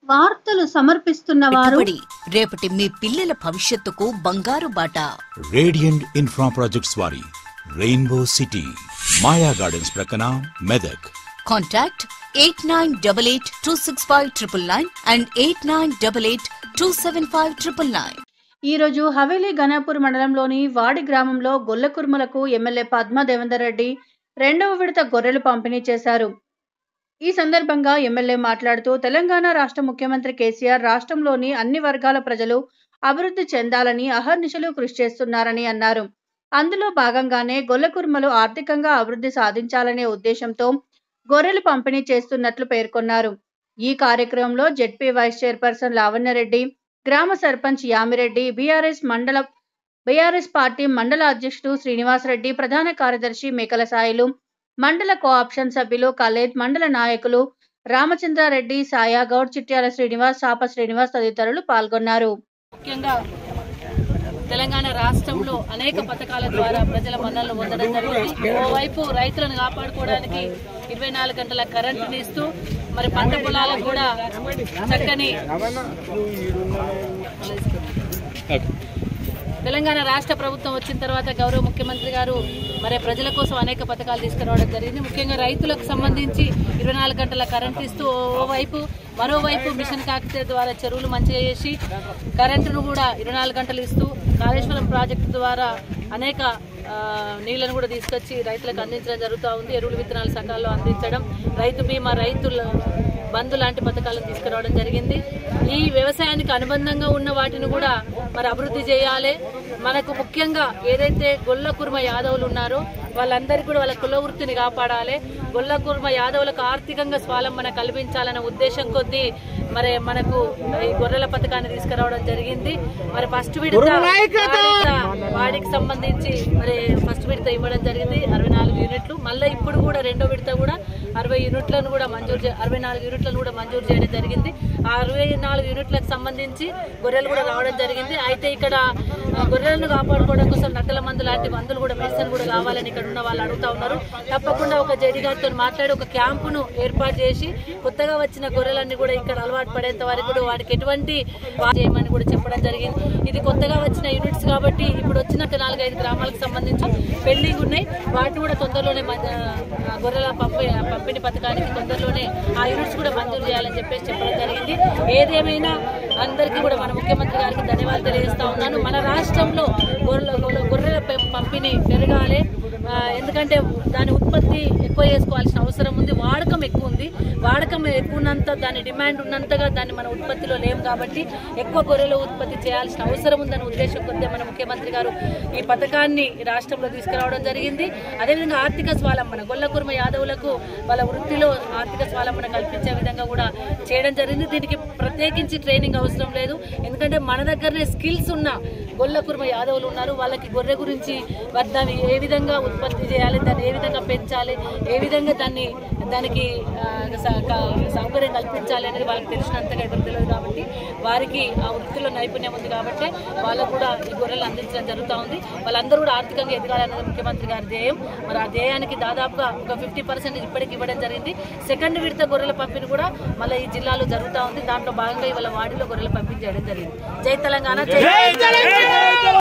వార్తలు సమర్పిస్తున్న వారు పెట్టుబడి రేపటి మీ పిల్లల భవిష్యత్తుకు బంగారు బాట రేడియంట్ ఇన్ఫ్రా ప్రాజెక్ట్స్ వారి రెయిన్బో సిటీ మాయా గార్డెన్స్ ప్రక్కన Medak contact eight nine double eight two six five triple nine and eight nine double eight two seven five triple nine ఈ రోజు హవేలీ గణాపూర్ మండలంలోని వాడి గ్రామంలో గొల్లకుర్మలకు ఎమ్మెల్యే పద్మా దేవేందర్ రెడ్డి రెండవ విడత గొర్రెలు పంపిణీ చేశారు ఈ సందర్భంగా ఎమ్మెల్యే మాట్లాడుతూ తెలంగాణ రాష్ట్ర ముఖ్యమంత్రి కేసీఆర్ రాష్ట్రంలోని అన్ని వర్గాల ప్రజలు అభివృద్ధి చెందాలని అహర్నిశలు కృషి చేస్తున్నారని అన్నారు అందులో భాగంగానే గొల్లకుర్మలు ఆర్థికంగా అభివృద్ధి సాధించాలనే ఉద్దేశంతో గొర్రెలు పంపిణీ చేస్తున్నట్లు పేర్కొన్నారు ఈ కార్యక్రమంలో జెడ్పీ వైస్ చైర్పర్సన్ లావణ్యరెడ్డి గ్రామ సర్పంచ్ యామిరెడ్డి బీఆర్ఎస్ మండల బీఆర్ఎస్ పార్టీ మండల అధ్యక్షుడు శ్రీనివాసరెడ్డి ప్రధాన కార్యదర్శి మేకల సాయిలు మండల కోఆప్షన్ సభ్యులు కలేద్ మండల నాయకులు రామచంద్రారెడ్డి సాయా గౌడ్ చిట్యాల శ్రీనివాస్ చాప శ్రీనివాస్ తదితరులు పాల్గొన్నారు ముఖ్యంగా తెలంగాణ రాష్ట్రంలో అనేక పథకాల ద్వారా ప్రజల మన్నలను పొందడం జరిగింది ఓవైపు రైతులను కాపాడుకోవడానికి ఇరవై నాలుగు గంటల కరెంటుని ఇస్తూ మరి పంట పొలాలకు కూడా చక్కని తెలంగాణ రాష్ట్ర ప్రభుత్వం వచ్చిన తర్వాత గౌరవ ముఖ్యమంత్రి గారు మరి ప్రజల కోసం అనేక పథకాలు తీసుకురావడం జరిగింది ముఖ్యంగా రైతులకు సంబంధించి ఇరవై నాలుగు గంటల కరెంట్ ఇస్తూ ఓవైపు మరోవైపు మిషన్ కాకతీయ ద్వారా చెరువులు మంచిగా చేసి కరెంటును కూడా ఇరవై నాలుగు గంటలు ఇస్తూ కాళేశ్వరం ప్రాజెక్టు ద్వారా అనేక ఆ, నీళ్లను కూడా తీసుకొచ్చి రైతులకు అందించడం జరుగుతూ ఉంది ఎరువులు విత్తనాలు సకాలంలో అందించడం రైతు బీమా రైతుల బంధు లాంటి పథకాలను తీసుకురావడం జరిగింది ఈ వ్యవసాయానికి అనుబంధంగా ఉన్న వాటిని కూడా మరి అభివృద్ధి చేయాలి మనకు ముఖ్యంగా ఏదైతే గొల్ల కుర్మ యాదవులు ఉన్నారో వాళ్ళందరికీ కూడా వాళ్ళ కుల వృత్తిని కాపాడాలి గొల్ల కుర్మ యాదవులకు ఆర్థికంగా స్వాలంబన కల్పించాలనే ఉద్దేశం కొద్దీ మరి మనకు ఈ గొర్రెల పథకాన్ని తీసుకురావడం జరిగింది మరి ఫస్ట్ విడత వాడిత వాడికి సంబంధించి మరి ఫస్ట్ విడత ఇవ్వడం జరిగింది అరవై నాలుగు యూనిట్లు మళ్ళీ ఇప్పుడు కూడా రెండో విడత కూడా అరవై యూనిట్లను కూడా మంజూరు చే- అరవై నాలుగు యూనిట్లను కూడా మంజూరు చేయడం జరిగింది ఆ అరవై నాలుగు యూనిట్లకు సంబంధించి గొర్రెలు కూడా రావడం జరిగింది అయితే ఇక్కడ ఆ, గొర్రెలను కాపాడుకోవడం కోసం నక్కల మందు లాంటి మందులు కూడా మెడిసిన్ కూడా కావాలని ఇక్కడ ఉన్న వాళ్ళు అడుగుతా ఉన్నారు తప్పకుండా ఒక జడి గారితో మాట్లాడి ఒక క్యాంపును ఏర్పాటు చేసి కొత్తగా వచ్చిన గొర్రెలన్నీ కూడా ఇక్కడ అలవాటు పడేంత వరకు కూడా వాటికి ఎటువంటి వా- చేయమని కూడా చెప్పడం జరిగింది ఇది కొత్తగా వచ్చిన యూనిట్స్ కాబట్టి ఇప్పుడు వచ్చిన నాలుగైదు గ్రామాలకు సంబంధించి పెండింగ్ ఉన్నాయి వాటిని కూడా తొందరలోనే మన- ఆ, గొర్రెల పంపి పంపిణీ పథకానికి తొందరలోనే ఆ యూనిట్స్ కూడా మంజూరు చేయాలని చెప్పేసి చెప్పడం జరిగింది ఏదేమైనా అందరికీ కూడా మన ముఖ్యమంత్రి గారికి ధన్యవాదాలు తెలియజేస్తా ఉన్నాను మన రాష్ట్రంలో గొర్రెల గొర్రెల- గొర్రెల పెం- పంపిణీ పెరగాలి ఆ, ఎందుకంటే దాని ఉత్పత్తి ఎక్కువ చేసుకోవాల్సిన అవసరం ఉంది వాడకం ఎక్కువ ఉంది వాడకం ఎక్కువ ఉన్నంత దాని డిమాండ్ ఉన్నంతగా దాన్ని మన ఉత్పత్తిలో లేము కాబట్టి ఎక్కువ గొర్రెల ఉత్పత్తి చేయాల్సిన అవసరం ఉందనే ఉద్దేశం కొద్దిగా మన ముఖ్యమంత్రి గారు ఈ పథకాన్ని ఈ రాష్ట్రంలో తీసుకురావడం జరిగింది అదేవిధంగా ఆర్థిక స్వాలంబన గొల్లకుర్మ యాదవులకు వాళ్ళ వృత్తిలో ఆర్థిక స్వాలంబన కల్పించే విధంగా కూడా చేయడం జరిగింది దీనికి ప్రత్యేకించి ట్రైనింగ్ అవసరం లేదు ఎందుకంటే మన దగ్గరనే స్కిల్స్ ఉన్న గొల్ల కుర్మ యాదవులు ఉన్నారు వాళ్ళకి గొర్రె గురించి వారి దాన్ని ఏ విధంగా ఉత్పత్తి చేయాలి దాన్ని ఏ విధంగా పెంచాలి ఏ విధంగా దాన్ని దానికి ఆ, స- క- సౌకర్యం కల్పించాలి అనేది వాళ్ళకి తెలిసినంతగా ఎవరు తెలియదు కాబట్టి వారికి ఆ వృత్తిలో నైపుణ్యం ఉంది కాబట్టి వాళ్ళకు కూడా ఈ గొర్రెలు అందించడం జరుగుతూ ఉంది వాళ్ళందరూ కూడా ఆర్థికంగా ఎదగాలన్నది ముఖ్యమంత్రి గారి ధ్యేయం మరి ఆ ధ్యేయానికి దాదాపుగా ఒక ఫిఫ్టీ పర్సెంట్ ఇప్పటికి ఇవ్వడం జరిగింది సెకండ్ విడత గొర్రెల పంపిణీ కూడా మళ్ళీ ఈ జిల్లాలో జరుగుతూ ఉంది దాంట్లో భాగంగా ఇవాళ వాడిలో గొర్రెల పంపిణీ చేయడం జరిగింది జై తెలంగాణ జై